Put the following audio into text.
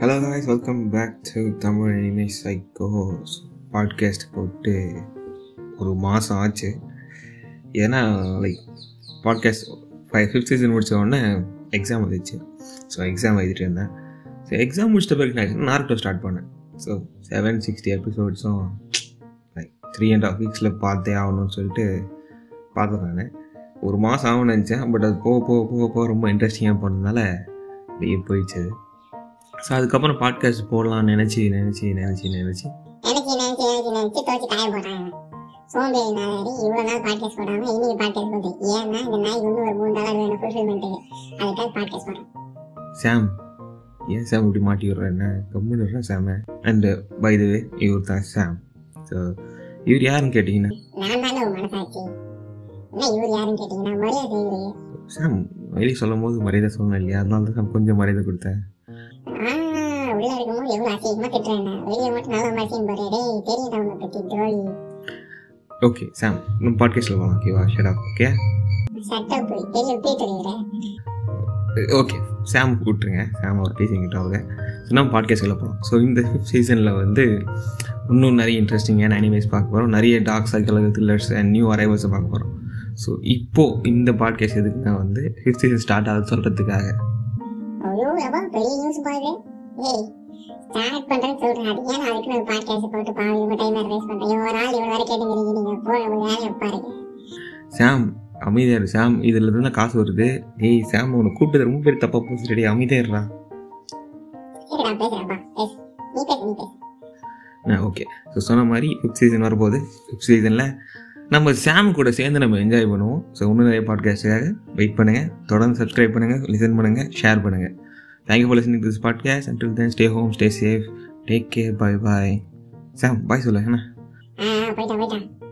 hello guys welcome back to Tamil இனிமே சைக்கோஸ் podcast போட்டு ஒரு மாதம் ஆச்சு ஏன்னா like podcast five fifth season முடிச்ச உடனே எக்ஸாம் வந்துச்சு ஸோ எக்ஸாம் எழுதிட்டு இருந்தேன் ஸோ எக்ஸாம் முடிச்சிட்ட பிறகு நான் நார்ட்டோ ஸ்டார்ட் பண்ணேன் ஸோ செவன் சிக்ஸ்டி எபிசோட்ஸும் லைக் த்ரீ அண்ட் ஹாஃப் வீக்ஸில் பார்த்தே ஆகணும்னு சொல்லிட்டு பார்த்தேன் நான் ஒரு மாதம் ஆகும்னு நினச்சேன் பட் அது போக போக போக போக ரொம்ப இன்ட்ரெஸ்டிங்காக போனதுனால அப்படியே போயிடுச்சு ஸோ அதுக்கப்புறம் பாட்காஸ்ட் போடலாம்னு நினச்சி நினச்சி நினச்சி நினச்சி நினைச்சு நினைச்சு நினைச்சு நினைச்சு துவச்சு காய போட்டாங்க சோம்பேறி நாளாடி இவ்வளோ நாள் பாட்காஸ்ட் போடாம இன்னைக்கு பாட்காஸ்ட் போட்டு ஏன்னா இந்த நாய்க்கு இன்னும் ஒரு மூணு டாலர் வேணும் ஃபுல்ஃபில்மெண்ட்டுக்கு அதுக்காக பாட்காஸ்ட் போடுறேன் சாம் ஏன் சாம் இப்படி மாட்டி விட்றேன் என்ன கம்முன்னு விட்றேன் சாம அண்டு பை த வே இவர் தான் சாம் ஸோ இவர் யாருன்னு கேட்டிங்கன்னா நான் தானே உன் மனசாச்சு என்ன இவர் யாருன்னு கேட்டீங்கன்னா மரியாதை செய்கிறீங்க சாம் வெளியே சொல்லும் போது மரியாதை சொல்லணும் இல்லையா அதனால தான் சாம் கொஞ்சம் மரியாதை கொடுத்தேன் ஆ உள்ள இருக்கும்போது எவ்வளோ அசிங்கமா திட்டுறேன் வெளியே மட்டும் நல்லா மசியும் பாரு டேய் தெரியுதா உன்னை பத்தி துரோகி ஓகே சாம் நம்ம பாட்காஸ்ட்டில் போகலாம் ஓகேவா ஷட் அப் ஓகே சட்டை போய் பெரிய பீட்டு இருக்கிறேன் ஓகே சாம் கூப்பிட்ருங்க சாம் ஒரு பேசிக்கிட்ட அவங்க ஸோ நம்ம பாட்காஸ்ட்டில் போகலாம் ஸோ இந்த ஃபிஃப்த் சீசனில் வந்து இன்னும் நிறைய இன்ட்ரெஸ்டிங்கான அனிமேஸ் பார்க்க போகிறோம் நிறைய dark psychology thrillers and new அரைவல்ஸை பார்க்க போகிறோம் ஸோ இப்போது இந்த பாட்காஸ்ட் எதுக்குன்னா வந்து ஃபிஃப்த் சீசன் ஸ்டார்ட் ஆகுது சொல்கிறதுக்காக ஐயோ அப்பா பெரிய நியூஸ் பாரு ஏய் ஸ்டார்ட் பண்றேன்னு சொல்றேன் அது ஏன் அதுக்கு நான் பாட்காஸ்ட் போட்டு பாவி இவங்க டைம் வேஸ்ட் பண்றேன் ஒரு ஆள் இவ்வளவு வரை கேட்டுக்கிறீங்க நீங்க போன உங்க வேலையை பாருங்க சாம் அமைதியாரு சாம் இதில் இருந்து காசு வருது ஏய் சாம் உன்னை கூப்பிட்டது ரொம்ப பேர் தப்பாக போச்சுடி அமைதியாடுறா சரிடா பேசுறேன்ப்பா பேசு நீ பேசு நீ பேசு ஓகே ஸோ சொன்ன மாதிரி ஃபிஃப்த் சீசன் வரும்போது ஃபிஃப்த் சீசனில் நம்ம சாம் கூட சேர்ந்து நம்ம என்ஜாய் பண்ணுவோம் ஸோ இன்னும் நிறைய பாட்காஸ்ட்டுக்காக வெயிட் பண்ணுங்கள் தொடர்ந்து சப்ஸ்கிரைப் பண்ணுங்கள் லிசன் பண்ணுங்கள் ஷேர் பண்ணுங்கள் thank you for listening this podcast until then stay home stay safe take care bye bye Sam bye சொல்ல என்ன ஆ போயிட்டான் போயிட்டான்